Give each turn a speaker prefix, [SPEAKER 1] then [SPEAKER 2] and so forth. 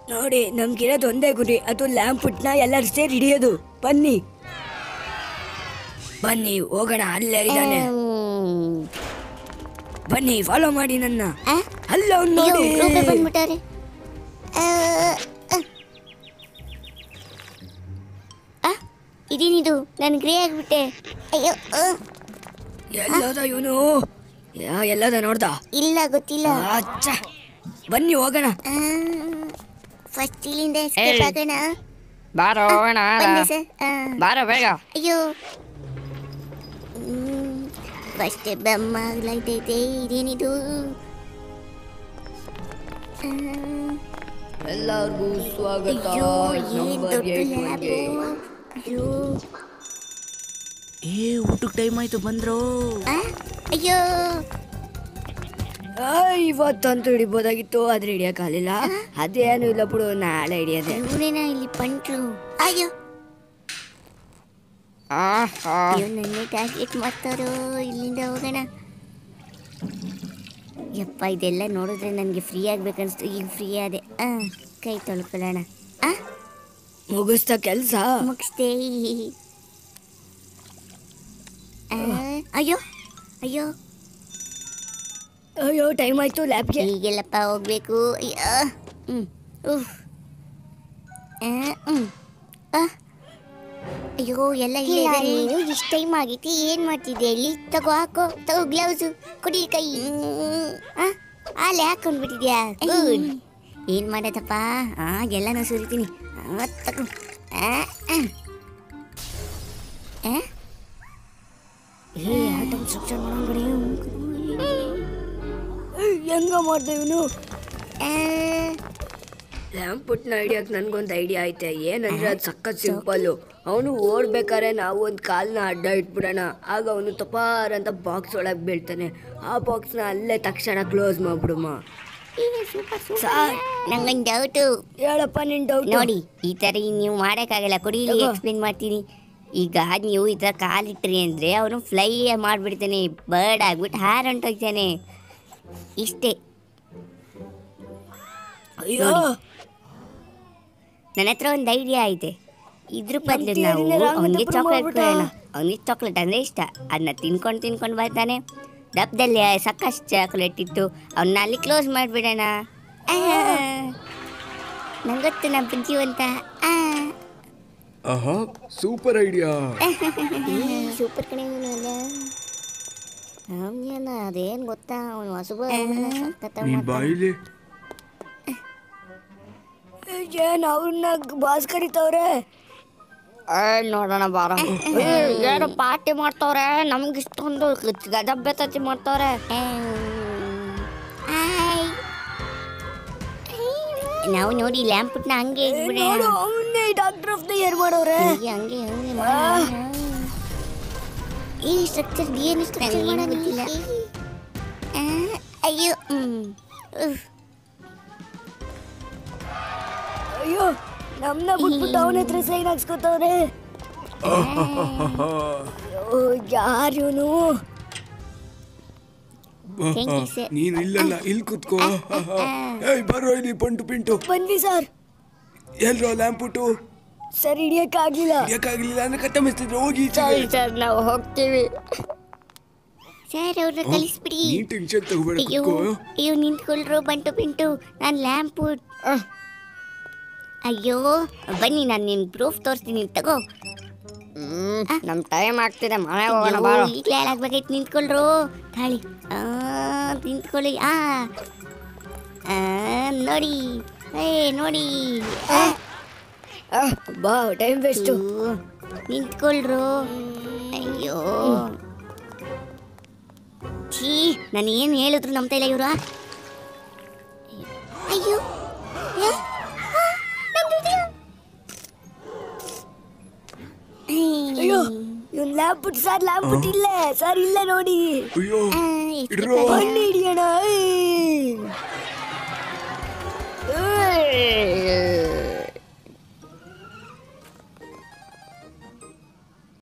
[SPEAKER 1] ನೋಡಿ ನಮ್ಗಿರೋದು ಒಂದೇ ಗುರಿ ಅದು ಲ್ಯಾಂಪ್ ಪುಟ್ನ ಎಲ್ಲರೂ ಸೇರಿ ಹಿಡಿಯೋದು ಬನ್ನಿ ಬನ್ನಿ ಹೋಗೋಣ ಅಲ್ಲೇ ಇದ್ದಾನೆ
[SPEAKER 2] ಹ್ಮ್.
[SPEAKER 1] ಬನ್ನಿ ಫಾಲೋ ಮಾಡಿ ನನ್ನ
[SPEAKER 2] ಆ?
[SPEAKER 1] ಅಲ್ಲ ಅವ್ನ್
[SPEAKER 2] ಅಯ್ಯೋ
[SPEAKER 1] ನೋಡಿ
[SPEAKER 2] ರೂಪೆ ಬಂದ್ಬಿಟ್ಟವ್ರೆ ಆ, ಆ. ಆ, ಇದೇನಿದು ನಾನು ಗ್ರೇ ಆಗ್ಬಿಟ್ಟೆ ಅಯ್ಯೋ ಆ.
[SPEAKER 1] ಎಲ್ಲದ ಇವನು ಎಲ್ಲದ ನೋಡ್ದ
[SPEAKER 2] ಇಲ್ಲ ಗೊತ್ತಿಲ್ಲ
[SPEAKER 1] ಅಚ್ಚ ಬನ್ನಿ ಹೋಗೋಣ
[SPEAKER 2] ಫಸ್ಟ್ ಇಲ್ಲಿಂದ ಎಸ್ಕೇಪ್
[SPEAKER 3] ಏಯ್.
[SPEAKER 2] ಆಗೋಣ
[SPEAKER 3] ಬಾರೋ ಹೋಗೋಣ
[SPEAKER 2] ಬಂದೆ ಸರ್ ಆ.
[SPEAKER 3] ಬಾರೋ ಬೇಗ
[SPEAKER 2] ಅಯ್ಯೋ ಫಸ್ಟ್ ಬೆಮ್ಮಾಗ್ಲೈತೈತೆ ಇದೇನಿದು ಆ,
[SPEAKER 1] ಎಲ್ಲರಿಗೂ ಸ್ವಾಗತ
[SPEAKER 2] ಅಯ್ಯೋ ಏನ್ ದೊಡ್ಡ ಲ್ಯಾಬು ಅಯ್ಯೋ
[SPEAKER 4] ಏ ಊಟಕ್ಕೆ ಟೈಮ್ ಆಯ್ತು ಬಂದ್ರು
[SPEAKER 2] ಆ, ಅಯ್ಯೋ
[SPEAKER 1] ಇವತ್ತಂತೂ ಹಿಡಿಬೋದಾಗಿತ್ತು ಆದ್ರೆ ಹಿಡಿಯಕ್ಕಾಗಲಿಲ್ಲ ಅದೇನು ಇಲ್ಲ ಬಿಡು ನಾಳೆ ಹಿಡಿಯೋದೆ
[SPEAKER 2] ಇವನೇನ ಇಲ್ಲಿ ಪಂಟ್ರು ಅಯ್ಯೋ
[SPEAKER 3] ಆಹಾ.
[SPEAKER 2] ಅಯ್ಯೋ ನನ್ನೇ ಟಾರ್ಗೆಟ್ ಮಾಡ್ತಾರೋ ಇಲ್ಲಿಂದ ಹೋಗೋಣ ಯಪ್ಪ ಇದೆಲ್ಲ ನೋಡಿದ್ರೆ ನನಗೆ ಫ್ರೀ ಆಗ್ಬೇಕನ್ಸ್ತು ಈಗ ಫ್ರೀ ಆದೆ ಆ ಕೈ ತೊಳ್ಕೊಳ್ಳೋಣ ಆ
[SPEAKER 1] ಮುಗಿಸ್ತ ಕೆಲ್ಸ
[SPEAKER 2] ಮುಗಿಸ್ದೆ ಆ, ಅಯ್ಯೋ ಅಯ್ಯೋ
[SPEAKER 1] ಅಯ್ಯೋ ಟೈಮ್ ಆಯ್ತು ಲ್ಯಾಬ್ಗೆ
[SPEAKER 2] ಈಗೆಲ್ಲಪ್ಪ ಹೋಗ್ಬೇಕು ಅಯ್ಯೋ ಹ್ಮ್ ಉಫ್ ಆ, ಹ್ಮ್ ಆ. ಅಯ್ಯೋ ಎಲ್ಲ ಇಲ್ಲೇ ಇದಾರೆ. ಇಷ್ಟು ಟೈಮ್ ಆಗೈತಿ ಏನ್ ಮಾಡ್ತಿದ್ದೆ ಇಲ್ಲಿ ತಗೋ ಹಾಕೋ ತಗೋ ಗ್ಲೌಸು ಕೊಡಿ ಕೈ ಹ್ಮ್. ಆ, ಅಲ್ಲೇ ಹಾಕೊಂಡ್ಬಿಟ್ಟಿದ್ಯಾ ಗುಡ್ ಏನ್ ಮಾಡೋದಪ್ಪ ಆ ಎಲ್ಲನೂ ಸುರಿತೀನಿ ಆ, ತಗೋ ಆ, ಆ. ಆ? ಏ ಆಟಮ್ ಸ್ಟ್ರಕ್ಚರ್ ಮಾಡೋಣ
[SPEAKER 1] ಹೆಂಗ ಮಾಡ್ದೆ ಇವನು
[SPEAKER 2] ಆ,
[SPEAKER 1] ಲ್ಯಾಂಪ್ ಪುಟ್ನ ಹಿಡಿಯಕ್ ನನ್ಗೊಂದು ಐಡಿಯಾ ಐತೆ ಏನಂದ್ರೆ ಅದು ಸಖತ್ ಸಿಂಪಲ್ಲು ಅವನು ಓಡ್ಬೇಕಾದ್ರೆ ನಾವು ಒಂದು ಕಾಲ್ನ ಅಡ್ಡ ಇಟ್ಬಿಡೋಣ ಆಗ ಅವನು ತಪಾರ್ ಅಂತ ಬಾಕ್ಸ್ ಒಳಗೆ ಬೀಳ್ತಾನೆ ಆ ಬಾಕ್ಸ್ನ ಅಲ್ಲೇ ತಕ್ಷಣ ಕ್ಲೋಸ್ ಮಾಡ್ಬಿಡುಮ್ಮ ಸಾರ್
[SPEAKER 2] ನಂಗೊಂದು ಡೌಟು
[SPEAKER 1] ಹೇಳಪ್ಪ ನಿನ್ ಡೌಟ್
[SPEAKER 2] ನೋಡಿ ಈ ತರ ನೀವು ಮಾಡಕ್ಕಾಗಲ್ಲ ಕೊಡಿ ಇಲ್ಲಿ
[SPEAKER 1] ತಗೋ.
[SPEAKER 2] ಎಕ್ಸ್ಪ್ಲೇನ್ ಮಾಡ್ತೀನಿ ಈಗ ನೀವು ಈ ತರ ಕಾಲಿಟ್ರಿ ಅಂದ್ರೆ ಅವನು ಫ್ಲೈ ಮಾಡ್ಬಿಡ್ತಾನೆ ಬರ್ಡ್ ಆಗ್ಬಿಟ್ಟು ಹಾರ್ ಹೊಂಟೋಗ್ತಾನೆ ಇಷ್ಟೇ
[SPEAKER 1] ಅಯ್ಯೋ
[SPEAKER 2] ನನ್ನ ಹತ್ರ ಒಂದು ಐಡಿಯಾ ಐತೆ ಇದ್ರ ಬದಲು
[SPEAKER 1] ನಮ್
[SPEAKER 2] ನಾವು
[SPEAKER 1] theory ನ wrong
[SPEAKER 2] ಅವನಿಗೆ
[SPEAKER 1] ಅಂತ prove
[SPEAKER 2] ಚಾಕ್ಲೇಟ್
[SPEAKER 1] ಮಾಡ್ಬಿಟ್ಟ.
[SPEAKER 2] ಕೊಡೋಣ ಅವನಿಗೆ ಚಾಕ್ಲೇಟ್ ಅಂದ್ರೆ ಇಷ್ಟ ಅದನ್ನ ತಿನ್ಕೊಂಡು ತಿನ್ಕೊಂಡು ಬರ್ತಾನೆ ಡಬ್ದಲ್ಲಿ ಸಾಕಷ್ಟು ಚಾಕ್ಲೇಟ್ ಇತ್ತು ಅವನ್ನ ಅಲ್ಲಿ ಕ್ಲೋಸ್ ಮಾಡಿಬಿಡೋಣ ನಂಗೆ ಗೊತ್ತು ನಮ್ಮ ಬುದ್ಧಿವಂತ ಆ
[SPEAKER 5] ಆಹಾ ಸೂಪರ್ ಐಡಿಯಾ
[SPEAKER 2] ಸೂಪರ್ ಕಣೆ ಇವನು ಅಲ್ಲ ಅವನೇನ ಅದೇನ್ ಗೊತ್ತಾ ಅವನು ಹಸುಬ
[SPEAKER 5] ನೀ ಬಾಯಿಲಿ
[SPEAKER 1] ಏನ್ ಅವ್ರನ್ನ ಬಾಸ್ ಕರಿತವ್ರೆ
[SPEAKER 3] ಏ ನೋಡೋಣ ಬಾರ ಏ, ಏನು ಪಾರ್ಟಿ ಮಾಡ್ತವ್ರೆ ನಮ್ಗೆ ಇಷ್ಟೊಂದು ಗದಬ್ಬೆ ತತ್ತಿ ಮಾಡ್ತವ್ರೆ
[SPEAKER 2] ನಾವು ನೋಡಿ ಲ್ಯಾಂಪ್ ಪುಟ್ನ ಹಂಗೆ ಇಟ್ಬಿಡೋಣ
[SPEAKER 1] ನೋಡು ಅವನ್ನೇ ಡಾಕ್ಟರ್ ಆಫ್ ದ ಇಯರ್ ಮಾಡೋರೆ
[SPEAKER 2] ಹಂಗೆ ಹಂಗೆ ಹಂಗೆ ಮಾಡೋಣ. ಈ ಸ್ಟ್ರಕ್ಚರ್ ಏನು ಸ್ಟ್ರಕ್ಚರ್ ಮಾಡೋಣ ಗೊತ್ತಿಲ್ಲ ಆ, ಅಯ್ಯೋ ಹ್ಮ್ ಉಫ್.
[SPEAKER 1] ಅಯ್ಯೋ ನಮ್ನ ಬಿಟ್ಬಿಟ್ಟು ಅವನ ಹತ್ರ ಸೈನ್ ಹಾಕ್ಸ್ಕೊತವ್ರೆ ಯಾರು ಇವನು
[SPEAKER 2] Thank you, sir.
[SPEAKER 5] ನೀನ್ ಇಲ್ಲಲ್ಲ ಇಲ್ಲಿ ಕುತ್ಕೋ ಏಯ್ ಬರೋ ಇಲ್ಲಿ ಪಂಟು ಪಿಂಟು
[SPEAKER 1] ಬಂದ್ವಿ ಸರ್
[SPEAKER 5] ಎಲ್ರೋ ಲ್ಯಾಂಪುಟು
[SPEAKER 1] ಸರ್ ಹಿಡಿಯಕ್ಕಾಗ್ಲಿಲ್ಲ
[SPEAKER 5] ಯಾಕಾಗ್ಲಿಲ್ಲ ಅಂದ್ರೆ ಕತ್ತಮಿಸ್ತಿದ್ರು ಹೋಗಿ
[SPEAKER 3] ಸರಿ
[SPEAKER 5] ಈಚೆಗೆ.
[SPEAKER 3] ಸರ್ ನಾವು ಹೋಗ್ತೀವಿ
[SPEAKER 2] ಸರ್ ಅವ್ರನ್ನ ಕಳಿಸ್ಬಿಡಿ
[SPEAKER 5] ನೀ ಟೆನ್ಷನ್ ತಗೋಬೇಡ
[SPEAKER 2] ಅಯ್ಯೋ
[SPEAKER 5] ಕುತ್ಕೋ
[SPEAKER 2] ಅಯ್ಯೋ ನಿಂತ್ಕೊಳ್ರು ಬಂಟು ಪಿಂಟು ನಾನು ಲ್ಯಾಂಪ್ ಅಯ್ಯೋ ಬನ್ನಿ ನಾನು ನಿನ್ ಪ್ರೂಫ್ ತೋರಿಸ್ತೀನಿ ತಗೋ
[SPEAKER 3] ಹ್ಮ್ ನಮ್ ಟೈಮ್ ಆಗ್ತಿದೆ ಮನೆ ಹೋಗೋಣ ಬಾರೋ
[SPEAKER 2] ಅಯ್ಯೋ, ಈಗ್ಲೇ ಹಾಳಾಗ್ಬೇಕಾಯ್ತು ನಿಂತ್ಕೊಳ್ರು ತಾಳಿ ಆ ನಿಂತ್ಕೊಳ್ಳಿ ಆ ಆ, ನೋಡಿ ಏ ನೋಡಿ ಆ,
[SPEAKER 1] ಆಹ್, ಬಾ ಟೈಮ್ ವೇಸ್ಟು
[SPEAKER 2] ಅಯ್ಯೋ, ನಿಂತ್ಕೊಳ್ರು ಅಯ್ಯೋ ಛೀ ನಾನು ಏನು ಹೇಳಿದ್ರು ನಂಬ್ತಾ ಇಲ್ಲ ಇವರು ಅಯ್ಯೋ ಏ? ಆ, ನಮ್ದಿದ್ಯಾ?
[SPEAKER 1] ಅಯ್ಯೋ ಇವ್ನ್ ಲ್ಯಾಬ್ ಬಿಟ್ಟು ಸರ್ ಲ್ಯಾಬ್ ಬಿಟ್ಟು ಇಲ್ಲೇ ಸರ್ ಇಲ್ಲೇ ನೋಡಿ
[SPEAKER 5] ಅಯ್ಯೋ
[SPEAKER 2] ಆ, ಎಷ್ಟು
[SPEAKER 5] ಇಡ್ರೋ
[SPEAKER 1] ಬನ್ನಿ ಹಿಡಿಯೋಣ ಏಯ್.
[SPEAKER 3] ಏಯ್.